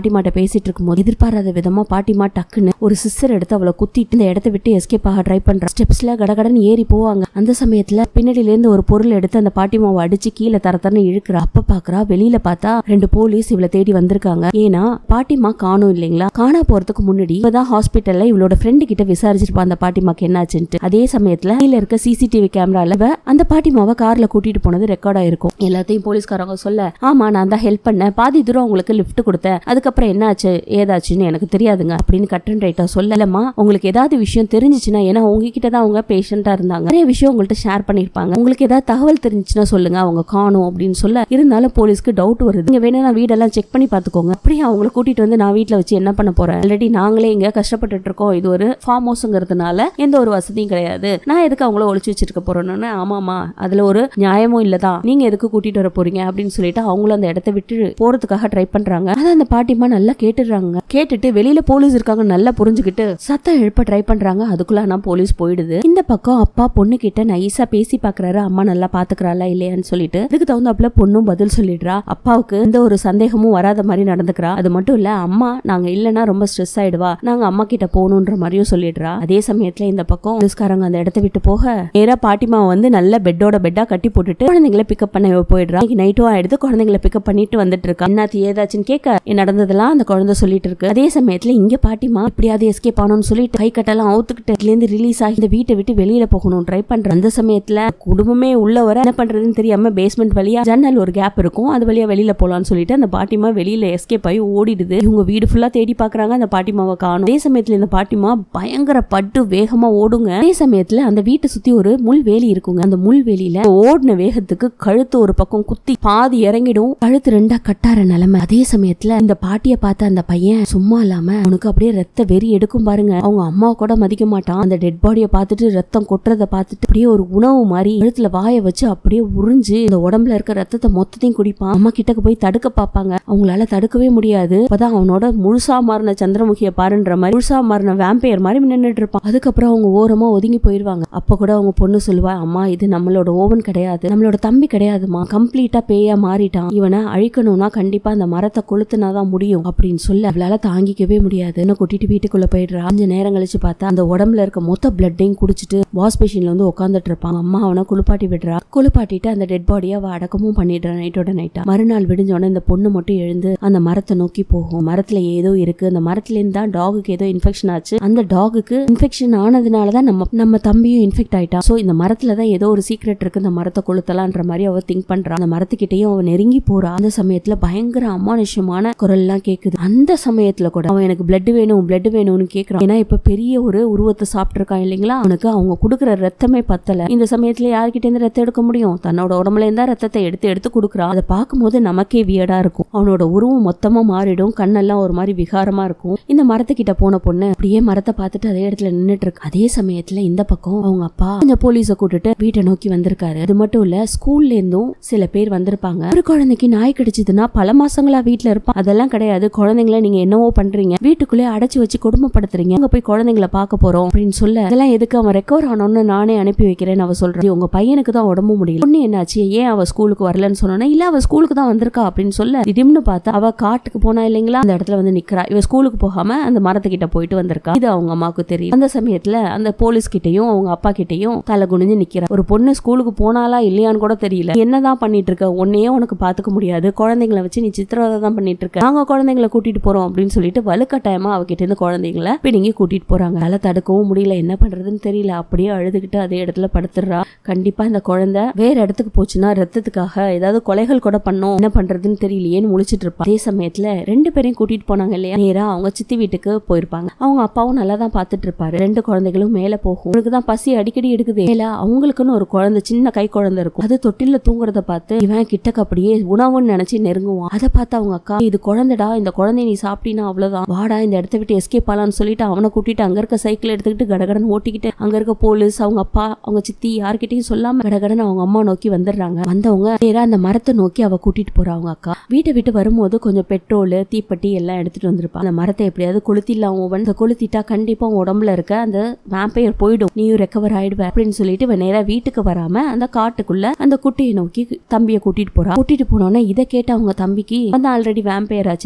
பாட்டிமாட்ட பேசிட்டு இருக்கும்போது எதிர்பாராத விதமா பாட்டிமா டக்குன்னு ஒரு சிஸ்டர் எடுத்து அவளை குத்திட்டு இந்த இடத்த விட்டு எஸ்கேப் ஆக ட்ரை பண்றா ஸ்டெப்ஸ்ல கடகடன்னு ஏறி போவாங்க அந்த சமயத்துல பின்னாடில இருந்து ஒரு பொருள் எடுத்து அந்த பாட்டிமாவை அடிச்சு கீழே தரத்தரன்னு இழுக்கிறா அப்ப பாக்குறா வெளியில பார்த்தா ரெண்டு போலீஸ் இவளை தேடி வந்திருக்காங்க ஏன்னா பாட்டிமா காணும் இல்லைங்களா காணா போறதுக்கு முன்னாடி இவதான் ஹாஸ்பிட்டல்ல இவளோட ஃப்ரெண்டு கிட்ட விசாரிச்சிருப்பா அந்த பாட்டிமாக்கு என்னாச்சுன்ட்டு அதே சமயத்துல கீழ இருக்க சிசிடிவி கேமரால இவ அந்த பாட்டிமாவை கார்ல கூட்டிட்டு போனது ரெக்கார்ட் ஆயிருக்கும் எல்லாத்தையும் போலீஸ்காரங்க சொல்ல ஆமா நான் தான் ஹெல்ப் பண்ணேன் பாதி தூரம் உங்களுக்கு லிஃப்ட் கொடுத்தேன் அதுக்கப்புறம் என்னாச்சு ஏதாச்சுன்னு எனக்கு தெரியாதுங்க அப்படின்னு கட்டன் ரைட்டா சொல்லலமா உங்களுக்கு ஏதாவது விஷயம் தெரிஞ்சுச்சுன்னா ஏன்னா உங்ககிட்ட தான் அவங்க பேஷண்டா இருந்தாங்க நிறைய விஷயம் உங்கள்ட்ட ஷேர் பண்ணிருப்பாங்க உங்களுக்கு ஏதாவது தகவல் தெரிஞ்சுச்சுன்னா சொல்லுங்க அவங்க காணும் அப்படின்னு சொல்ல இருந்தாலும் போலீஸ்க்கு டவுட் வருது நீங்க வேணா நான் வீடெல்லாம் செக் பண்ணி பாத்துக்கோங்க அப்படியே அவங்கள கூட்டிட்டு வந்து நான் வீட்ல வச்சு என்ன பண்ண போறேன் ஆல்ரெடி நாங்களே இங்க கஷ்டப்பட்டுட்டு இருக்கோம் இது ஒரு ஃபார்ம் ஹவுஸ்ங்கிறதுனால எந்த ஒரு வசதியும் கிடையாது நான் எதுக்கு அவங்கள ஒளிச்சு வச்சிருக்க போறேன்னு ஆமாமா அதுல ஒரு நியாயமும் இல்லதான் நீங்க எதுக்கு கூட்டிட்டு வர போறீங்க அப்படின்னு சொல்லிட்டு அவங்களும் அந்த இடத்த விட்டு போறதுக்காக ட்ரை பண்றாங்க அதை அந்த பாட்டிமா நல்லா கேட்டுடுறாங்க கேட்டுட்டு வெளியில போலீஸ் இருக்காங்க நல்லா புரிஞ்சுக்கிட்டு சத்தம் எழுப்ப ட்ரை பண்றாங்க அதுக்குள்ள ஆனா போலீஸ் போயிடுது இந்த பக்கம் அப்பா பொண்ணு கிட்ட நைஸா பேசி பாக்குறாரு அம்மா நல்லா பாத்துக்கிறாளா இல்லையான்னு சொல்லிட்டு அதுக்கு தகுந்தாப்புல பொண்ணும் பதில் சொல்லிடுறா அப்பாவுக்கு எந்த ஒரு சந்தேகமும் வராத மாதிரி நடந்துக்கிறா அது மட்டும் இல்ல அம்மா நாங்க இல்லைன்னா ரொம்ப ஸ்ட்ரெஸ் ஆயிடுவா நாங்க அம்மா கிட்ட போகணுன்ற மாதிரியும் சொல்லிடுறா அதே சமயத்துல இந்த பக்கம் போலீஸ்காரங்க அந்த இடத்த விட்டு போக நேரா பாட்டிமா வந்து நல்ல பெட்டோட பெட்டா கட்டி போட்டுட்டு குழந்தைங்களை பிக்கப் பண்ண போயிடுறா இன்னைக்கு நைட்டும் ஆயிடுது குழந்தைங்களை பிக்கப் பண்ணிட்டு வந்துட்டு இருக்கா என்னாத்தி ஏதாச்சுன்னு கேட்க "என்ன நடந்ததெல்லாம் அந்த குழந்தை சொல்லிட்டு இருக்கு அதே சமயத்துல இங்க பாட்டிமா எப்படியாவது எஸ்கேப் ஆகணும்னு சொல்லிட்டு கை கட்டெல்லாம் அவுத்துக்கிட்டு இதுல இருந்து ரிலீஸ் ஆகி இந்த வீட்டை விட்டு வெளியில போகணும் ட்ரை பண்ற அந்த சமயத்துல குடும்பமே உள்ள வர என்ன பண்றதுன்னு தெரியாம பேஸ்மெண்ட் வழியா ஜன்னல் ஒரு கேப் இருக்கும் அது வழியா வெளியில போலாம்னு சொல்லிட்டு அந்த பாட்டிமா வெளியில எஸ்கேப் ஆகி ஓடிடுது இவங்க வீடு ஃபுல்லா தேடி பாக்குறாங்க அந்த பாட்டிமாவை காணும் அதே சமயத்துல இந்த பாட்டிமா பயங்கர பட்டு வேகமா ஓடுங்க அதே சமயத்துல அந்த வீட்டை சுத்தி ஒரு முள் வேலி இருக்குங்க அந்த முள் வேலியில ஓடின வேகத்துக்கு கழுத்து ஒரு பக்கம் குத்தி பாதி இறங்கிடும் கழுத்து ரெண்டா கட்டார நிலைமை அதே சமயத்துல இந்த பாட்டிய பார்த்த அந்த பையன் சும்மா இல்லாம அவனுக்கு அப்படியே ரத்த வெறி எடுக்கும் பாருங்க அவங்க அம்மா கூட மதிக்க மாட்டான் அந்த டெட் பாடிய பார்த்துட்டு ரத்தம் கொட்டுறத பார்த்துட்டு அப்படியே ஒரு உணவு மாதிரி கழுத்துல வாய வச்சு அப்படியே உறிஞ்சு இந்த உடம்புல இருக்க ரத்தத்தை மொத்தத்தையும் குடிப்பான் அம்மா கிட்டக்கு போய் தடுக்க பார்ப்பாங்க அவங்களால தடுக்கவே முடியாது அப்பதான் அவனோட முழுசா மாறின சந்திரமுகிய பாருன்ற மாதிரி முழுசா மாறின வேம்பையர் மாதிரி நின்னுட்டு இருப்பான் அதுக்கப்புறம் அவங்க ஓரமா ஒதுங்கி போயிருவாங்க அப்ப கூட அவங்க பொண்ணு சொல்லுவா அம்மா இது நம்மளோட ஓவன் கிடையாது நம்மளோட தம்பி கிடையாதுமா கம்ப்ளீட்டா பேயா மாறிட்டான் இவனை அழிக்கணும்னா கண்டிப்பா அந்த மரத்தை கொளுத்துனாதான் முடியும் அப்படின்னு சொல்லி அவளால தாங்கிக்கவே முடியாது என்ன கூட்டிட்டு வீட்டுக்குள்ள போயிடுறா கொஞ்ச நேரம் கழிச்சு பார்த்தா அந்த உடம்புல இருக்க மொத்த பிளட்டையும் குடிச்சிட்டு வாஷ் பேஷன்ல வந்து உட்காந்துட்டு இருப்பாங்க அம்மா அவனை குளிப்பாட்டி விடுறா குளிப்பாட்டிட்டு அந்த டெட் பாடியை அவ அடக்கமும் பண்ணிடுறா நைட்டோட நைட்டா மறுநாள் விடிஞ்சோடனே இந்த பொண்ணு மட்டும் எழுந்து அந்த மரத்தை நோக்கி போகும் மரத்துல ஏதோ இருக்கு அந்த மரத்துல இருந்து தான் டாகுக்கு ஏதோ இன்ஃபெக்ஷன் ஆச்சு அந்த டாகுக்கு இன்ஃபெக்ஷன் ஆனதுனாலதான் நம்ம நம்ம தம்பியும் இன்ஃபெக்ட் ஆயிட்டா சோ இந்த மரத்துல தான் ஏதோ ஒரு சீக்ரெட் இருக்கு இந்த மரத்தை கொளுத்தலான்ற மாதிரி அவ திங்க் பண்றா அந்த மரத்துக்கிட்டயும் அவ நெருங்கி போறா அந்த சமயத்துல பயங்கர அமானுஷ்யமான குரல் எல்லாம் கேக்குது அந்த சமயத்துல கூட அவன் எனக்கு பிளட் வேணும் பிளட் வேணும்னு கேக்குறான் ஏன்னா இப்ப பெரிய ஒரு உருவத்தை சாப்பிட்டிருக்கான் இல்லைங்களா அவனுக்கு அவங்க கொடுக்குற ரத்தமே பத்தல இந்த சமயத்துல யார்கிட்ட இருந்து ரத்தம் எடுக்க முடியும் தன்னோட உடம்புல இருந்தா ரத்தத்தை எடுத்து எடுத்து கொடுக்குறான் அதை பார்க்கும்போது நமக்கே வியடா இருக்கும் அவனோட உருவம் மொத்தமா மாறிடும் கண்ணெல்லாம் ஒரு மாதிரி விகாரமா இருக்கும் இந்த மரத்துக்கிட்ட போன பொண்ணு அப்படியே மரத்தை பார்த்துட்டு அதே இடத்துல நின்னுட்டு இருக்கு அதே சமயத்துல இந்த பக்கம் அவங்க அப்பா கொஞ்சம் போலீஸை கூட்டிட்டு வீட்டை நோக்கி வந்திருக்காரு அது மட்டும் இல்ல ஸ்கூல்ல இருந்தும் சில பேர் வந்திருப்பாங்க ஒரு குழந்தைக்கு நாய் கடிச்சதுன்னா பல மாசங்களா வீட்ல இருப்பான் அதெல்லாம் கிடையாது குழந்தைங்கள நீங்க என்னவோ பண்றீங்க வீட்டுக்குள்ளே அடைச்சு வச்சு கொடுமைப்படுத்துறீங்க அங்க போய் குழந்தைங்கள பார்க்க போறோம் அப்படின்னு சொல்ல இதெல்லாம் எதுக்கு அவன் ரெக்கவர் ஆனோன்னு நானே அனுப்பி வைக்கிறேன்னு அவ சொல்றேன் உங்க பையனுக்கு தான் உடம்பு முடியல பொண்ணு என்னாச்சு ஏன் அவ ஸ்கூலுக்கு வரலன்னு சொன்னோன்னா இல்ல அவ ஸ்கூலுக்கு தான் வந்திருக்கா அப்படின்னு சொல்ல திடீர்னு பார்த்தா அவ காட்டுக்கு போனா இல்லைங்களா அந்த இடத்துல வந்து நிக்கிறா இவ ஸ்கூலுக்கு போகாம அந்த மரத்துக்கிட்ட போயிட்டு வந்திருக்கா இது அவங்க அம்மாவுக்கு தெரியும் அந்த சமயத்துல அந்த போலீஸ் கிட்டயும் அவங்க அப்பா கிட்டயும் தலை குனிஞ்சு நிக்கிறா ஒரு பொண்ணு ஸ்கூலுக்கு போனாலா இல்லையான்னு கூட தெரியல என்னதான் பண்ணிட்டு இருக்க உன்னையே உனக்கு பாத்துக்க முடியாது குழந்தைங்களை வச்சு நீ சித்திரவதை தான் பண்ணிட்டு இருக்க நாங்க குழந்தைங்களை கூட்டிட்டு போறோம் அப்படின்னு சொல்லிட்டு வலுக்கட்டாயமா அவகிட்ட இருந்து குழந்தைங்களை பிடுங்கி கூட்டிட்டு போறாங்க அதனால தடுக்கவும் முடியல என்ன பண்றதுன்னு தெரியல அப்படியே அழுதுகிட்டு அதே இடத்துல படுத்துடுறா கண்டிப்பா இந்த குழந்தை வேற இடத்துக்கு போச்சுன்னா ரத்தத்துக்காக ஏதாவது கொலைகள் கூட பண்ணோம் என்ன பண்றதுன்னு தெரியலையேன்னு முழிச்சிட்டு இருப்பா அதே சமயத்துல ரெண்டு பேரையும் கூட்டிட்டு போனாங்க இல்லையா நேரா அவங்க சித்தி வீட்டுக்கு போயிருப்பாங்க அவங்க அப்பாவும் நல்லா தான் பாத்துட்டு இருப்பாரு ரெண்டு குழந்தைகளும் மேல போகும் உங்களுக்கு தான் பசி அடிக்கடி எடுக்குது மேல அவங்களுக்குன்னு ஒரு குழந்தை சின்ன கை குழந்தை இருக்கும் அது தொட்டில தூங்குறத பார்த்து இவன் கிட்டக்க அப்படியே உணவுன்னு நினைச்சு நெருங்குவான் அதை பார்த்து அவங்க அக்கா இது குழந்தைடா இந்த குழந்தைய நீ சாப்பிட்டீனா அவ்வளவுதான் வாடா இந்த இடத்த விட்டு எஸ்கேப் ஆலான்னு சொல்லிட்டு அவனை கூட்டிட்டு அங்க இருக்க சைக்கிள் எடுத்துக்கிட்டு கடகடன்னு ஓட்டிக்கிட்டு அங்க இருக்க போலீஸ் அவங்க அப்பா அவங்க சித்தி யார்கிட்டயும் சொல்லாம கடகடன்னு அவங்க அம்மா நோக்கி வந்துடுறாங்க வந்தவங்க நேரா அந்த மரத்தை நோக்கி அவ கூட்டிட்டு போறா அவங்க அக்கா வீட்டை விட்டு வரும்போது கொஞ்சம் பெட்ரோல் தீப்பெட்டி எல்லாம் எடுத்துட்டு வந்திருப்பா அந்த மரத்தை எப்படியாவது கொளுத்திடலாம் ஓவன் இந்த கொளுத்திட்டா கண்டிப்பா உன் உடம்புல இருக்க அந்த வேம்பையர் போயிடும் நீயும் ரெக்கவர் ஆயிடுவ அப்படின்னு சொல்லிட்டு இவன் நேரா வீட்டுக்கு வராம அந்த காட்டுக்குள்ள அந்த குட்டியை நோக்கி தம்பியை கூட்டிட்டு போறா கூட்டிட்டு போனோன்னே இதை கேட்ட அவங்க தம்பிக்கு வந்து ஆல்ரெடி வேம்பையர் ஆச்சு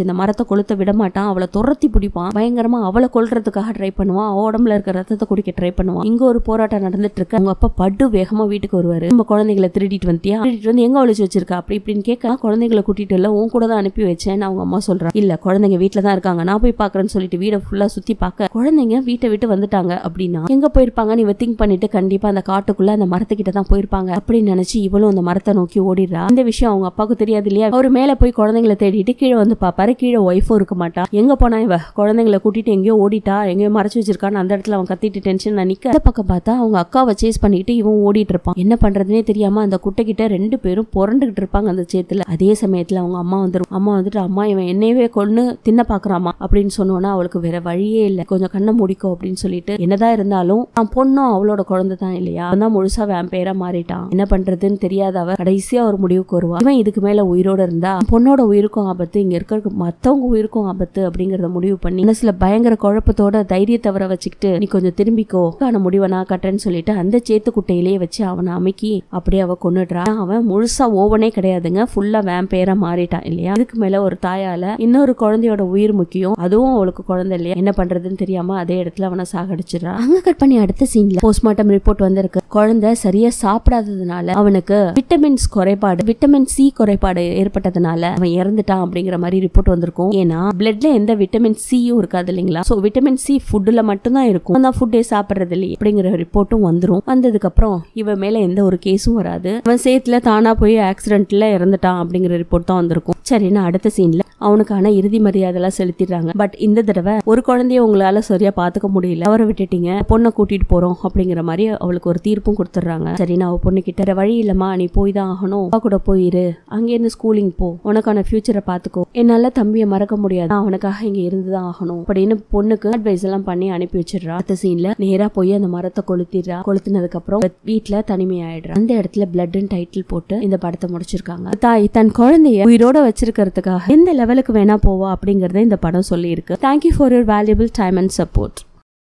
இந்த மரத்தை கொளுத்த விட மாட்டான் அவளை துரத்தி பிடிப்பான் பயங்கரமா அவளை கொல்றதுக்காக ட்ரை பண்ணுவான் அவ உடம்புல இருக்க ரத்தத்தை குடிக்க ட்ரை பண்ணுவான் இங்க ஒரு போராட்டம் நடந்துட்டு இருக்கு அவங்க அப்பா படு வேகமா வீட்டுக்கு வருவாரு நம்ம குழந்தைகளை திருடிட்டு வந்துட்டியா திருடிட்டு வந்து எங்க ஒளிச்சு வச்சிருக்கா அப்படி இப்படின்னு கேட்க குழந்தைகளை கூட்டிட்டு இல்ல உன் கூட தான் அனுப்பி வச்சேன்னு அவங்க அம்மா சொல்றா இல்ல குழந்தைங்க வீட்டுல தான் இருக்காங்க நான் போய் பாக்குறேன்னு சொல்லிட்டு வீடை ஃபுல்லா சுத்தி பார்க்க குழந்தைங்க வீட்டை விட்டு வந்துட்டாங்க அப்படின்னா எங்க போயிருப்பாங்க நீ திங்க் பண்ணிட்டு கண்டிப்பா அந்த காட்டுக்குள்ள அந்த மரத்துக்கிட்ட தான் போயிருப்பாங்க அப்படின்னு நினைச்சு இவளும் அந்த மரத்தை நோக்கி ஓடிடுறா இந்த விஷயம் அவங்க அப்பாவுக்கு தெரியாது இல்லையா அவர் மேல போய் குழந்தைங்களை தேடிட்டு கீழே வந்து பாப்பாரு கீழே ஒய்ஃபும் இருக்க மாட்டா எங்க போனா இவ குழந்தைங்களை கூட்டிட்டு எங்கேயோ ஓடிட்டா எங்கேயோ மறைச்சு வச்சிருக்கான்னு அந்த இடத்துல அவன் கத்திட்டு டென்ஷன் நிக்க அந்த பக்கம் பார்த்தா அவங்க அக்காவை சேஸ் பண்ணிட்டு இவன் ஓடிட்டு இருப்பான் என்ன பண்றதுனே தெரியாம அந்த குட்டை கிட்ட ரெண்டு பேரும் புரண்டுகிட்டு இருப்பாங்க அந்த சேத்துல அதே சமயத்துல அவங்க அம்மா வந்துரும் அம்மா வந்துட்டு அம்மா இவன் என்னையவே கொன்னு தின்ன பாக்குறாமா அப்படின்னு சொன்னோன்னா அவளுக்கு வேற வழியே இல்ல கொஞ்சம் கண்ணை முடிக்கும் அப்படின்னு சொல்லிட்டு என்னதான் இருந்தாலும் நான் பொண்ணும் அவளோட குழந்தை தான் இல்லையா அவன் தான் முழுசா வேம்பேரா மாறிட்டான் என்ன பண்றதுன்னு தெரியாத அவ கடைசியா ஒரு முடிவுக்கு வருவா இவன் இதுக்கு மேல உயிரோட இருந்தா பொண்ணோட உயிருக்கும் ஆபத்து இங்க இருக்க மத்தவங்க உயிருக்கும் ஆபத்து அப்படிங்கறத முடிவு பண்ணி மனசுல பயங்கர குழப்பத்தோட தைரியத்தை வர வச்சுக்கிட்டு நீ கொஞ்சம் திரும்பிக்கோ ஆன முடிவை நான் கட்டுறேன்னு சொல்லிட்டு அந்த சேத்து குட்டையிலேயே வச்சு அவனை அமைக்கி அப்படியே அவ கொன்னுடுறா அவன் முழுசா ஓவனே கிடையாதுங்க ஃபுல்லா வேம்பேரா மாறிட்டான் இல்லையா இதுக்கு மேல ஒரு தாயால இன்னொரு குழந்தையோட உயிர் முக்கியம் அதுவும் அவளுக்கு குழந்தை இல்லையா என்ன பண்றதுன்னு தெரியாம அதே இடத்துல அவனை சாகடிச்சிடறா அங்க கட் பண்ணி அடுத்த சீன்ல போஸ்ட்மார்ட்டம் ரிப்போர்ட் வந்திருக்கு குழந்தை சரியா சாப்பிடாததுனால அவனுக்கு விட்டமின்ஸ் குறைபாடு விட்டமின் சி குறைபாடு ஏற்பட்டதுனால அவன் இறந்துட்டான் அப்படிங்கிற மாதிரி ரிப்போர்ட் வந்திருக்கும் ஏன்னா பிளட்ல எந்த விட்டமின் சியும் இருக்காது இல்லைங்களா சோ விட்டமின் சி ஃபுட்ல மட்டும்தான் இருக்கும் அந்த ஃபுட்டே சாப்பிடுறது இல்லையே அப்படிங்கிற ரிப்போர்ட்டும் வந்துரும் வந்ததுக்கு அப்புறம் இவன் மேல எந்த ஒரு கேஸும் வராது அவன் சேத்துல தானா போய் ஆக்சிடென்ட்ல இறந்துட்டான் அப்படிங்கிற ரிப்போர்ட் தான் வந்திருக்கும் சரின்னு அடுத்த சீன்ல அவனுக்கான இறுதி மரியாதை எல்லாம் செலுத்திடுறாங்க பட் இந்த தடவை ஒரு குழந்தைய உங்களால சரியா பாத்துக்க முடியல அவரை விட்டுட்டீங்க பொண்ணை கூட்டிட்டு போறோம் அப்படிங்கிற மாதிரி அவளுக்கு ஒரு தீர்ப்பும் கொடுத்துட்றாங்க சரி நான் அவ பொண்ணு கிட்ட "வேற வழி இல்லம்மா நீ போய் தான் ஆகணும் அப்பா கூட போயிரு அங்கேருந்து ஸ்கூலிங் போ உனக்கான ஃபியூச்சரை பாத்துக்கோ என்னால தம்பியை மறக்க முடியாது நான் அவனுக்காக இங்க இருந்துதான் ஆகணும் அப்படின்னு பொண்ணுக்கு அட்வைஸ் எல்லாம் பண்ணி அனுப்பி வச்சிடுறா அடுத்த சீன்ல நேரா போய் அந்த மரத்தை கொளுத்திடுறா கொளுத்தினதுக்கு அப்புறம் வீட்டுல தனிமையாயிடுறா அந்த இடத்துல பிளட்னு டைட்டில் போட்டு இந்த படத்தை முடிச்சிருக்காங்க தாய் தன் குழந்தைய உயிரோட வச்சிருக்கிறதுக்காக எந்த லெவலுக்கு வேணா போவா அப்படிங்கறத இந்த படம் சொல்லியிருக்கு thank you for your valuable time and support